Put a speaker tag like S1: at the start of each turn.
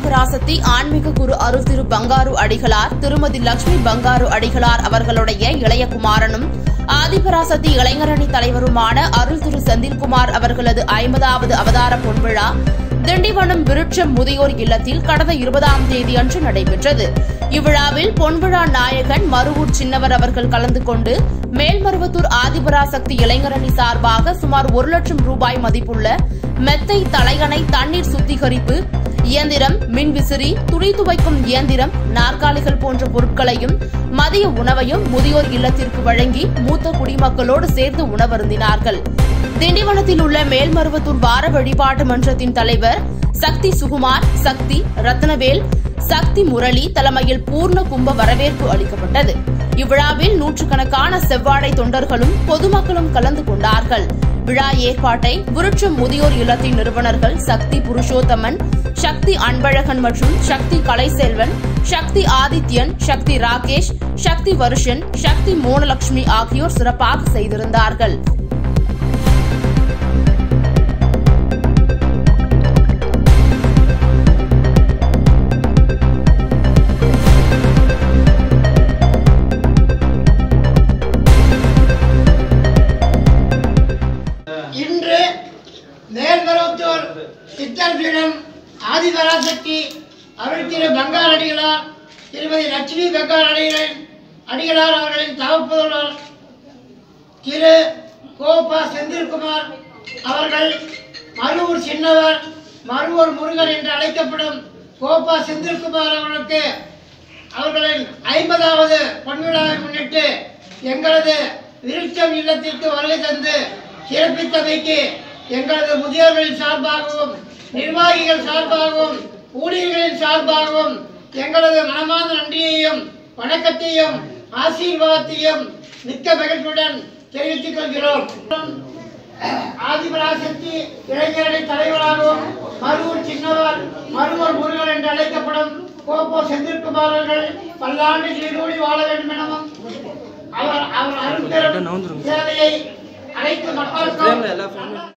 S1: ஆதிபராசக்தி ஆன்மீக குரு அருள் திரு பங்காரு அடிகளார் திருமதி லட்சுமி பங்காரு அடிகளார் அவர்களுடைய இளைய குமாரனும் ஆதிபராசக்தி இளைஞரணி தலைவருமான அருள் திரு செந்தில்குமார் அவர்களது ஐம்பதாவது அவதார பொன்விழா திண்டிவனம் விருட்சம் முதியோர் இல்லத்தில் கடந்த இருபதாம் தேதி அன்று நடைபெற்றது இவ்விழாவில் பொன்விழா நாயகன் மருவூர் சின்னவர் அவர்கள் கலந்து கொண்டு மேல்மருவத்தூர் ஆதிபராசக்தி இளைஞரணி சார்பாக சுமார் ஒரு லட்சம் ரூபாய் மதிப்புள்ள மெத்தை தலையணை தண்ணீர் சுத்திகரிப்பு இயந்திரம் மின்விசிறி துணி துவைக்கும் இயந்திரம் நாற்காலிகள் போன்ற பொருட்களையும் மதிய உணவையும் முதியோர் இல்லத்திற்கு வழங்கி மூத்த குடிமக்களோடு சேர்ந்து உணவருந்தினார்கள் திண்டிவனத்தில் உள்ள மேல்மருவத்தூர் வார வழிபாட்டு மன்றத்தின் தலைவர் சக்தி சுகுமார் சக்தி ரத்னவேல் சக்தி முரளி தலைமையில் பூர்ண கும்ப வரவேற்பு அளிக்கப்பட்டது இவ்விழாவில் நூற்றுக்கணக்கான செவ்வாடை தொண்டர்களும் பொதுமக்களும் கலந்து கொண்டார்கள் விழா ஏற்பாட்டை விருட்சம் முதியோர் இல்லத்தின் நிறுவனர்கள் சக்தி புருஷோத்தமன் சக்தி அன்பழகன் மற்றும் சக்தி கலைசெல்வன் சக்தி ஆதித்யன் சக்தி ராகேஷ் சக்தி வருஷன் சக்தி மோனலட்சுமி ஆகியோர் சிறப்பாக செய்திருந்தார்கள்
S2: இன்று மேல்மருவத்தூர் சித்தர்பீடம் ஆதிபராசக்தி அருள் திரு பங்கார் அடிகளார் திருமதி லட்சுமி பங்கார் அடிகளின் அடிகளார் அவர்களின் தகப்பவர் திரு கோபா செந்தில்குமார் அவர்கள் மருவூர் சின்னவர் மருவூர் முருகன் என்று அழைக்கப்படும் கோபா செந்தில்குமார் அவர்களுக்கு அவர்களின் ஐம்பதாவது பொன்விழாவை முன்னிட்டு எங்களது விருட்சம் இல்லத்திற்கு வருகை தந்து சிறப்பித்தமைக்கு எங்களது முதியோர்களின் சார்பாகவும் நிர்வாகிகள் சார்பாகவும் ஊழியர்களின் சார்பாகவும் எங்களது மனமார்ந்த நன்றியையும் வணக்கத்தையும் ஆசீர்வாதத்தையும் மிக்க மகிழ்ச்சியுடன் தெரிவித்துக் கொள்கிறோம் ஆதிபராசக்தி இளைஞரணி தலைவராகவும் மருவூர் சின்னவர் மருவூர் முருகன் என்று அழைக்கப்படும் கோப்போ செந்தில்குமார் அவர்கள் பல்லாண்டு நீடூழி வாழ வேண்டும் எனவும் அவர் அவர் அருள் பெரும் சேவையை அனைத்து மக்களுக்கும்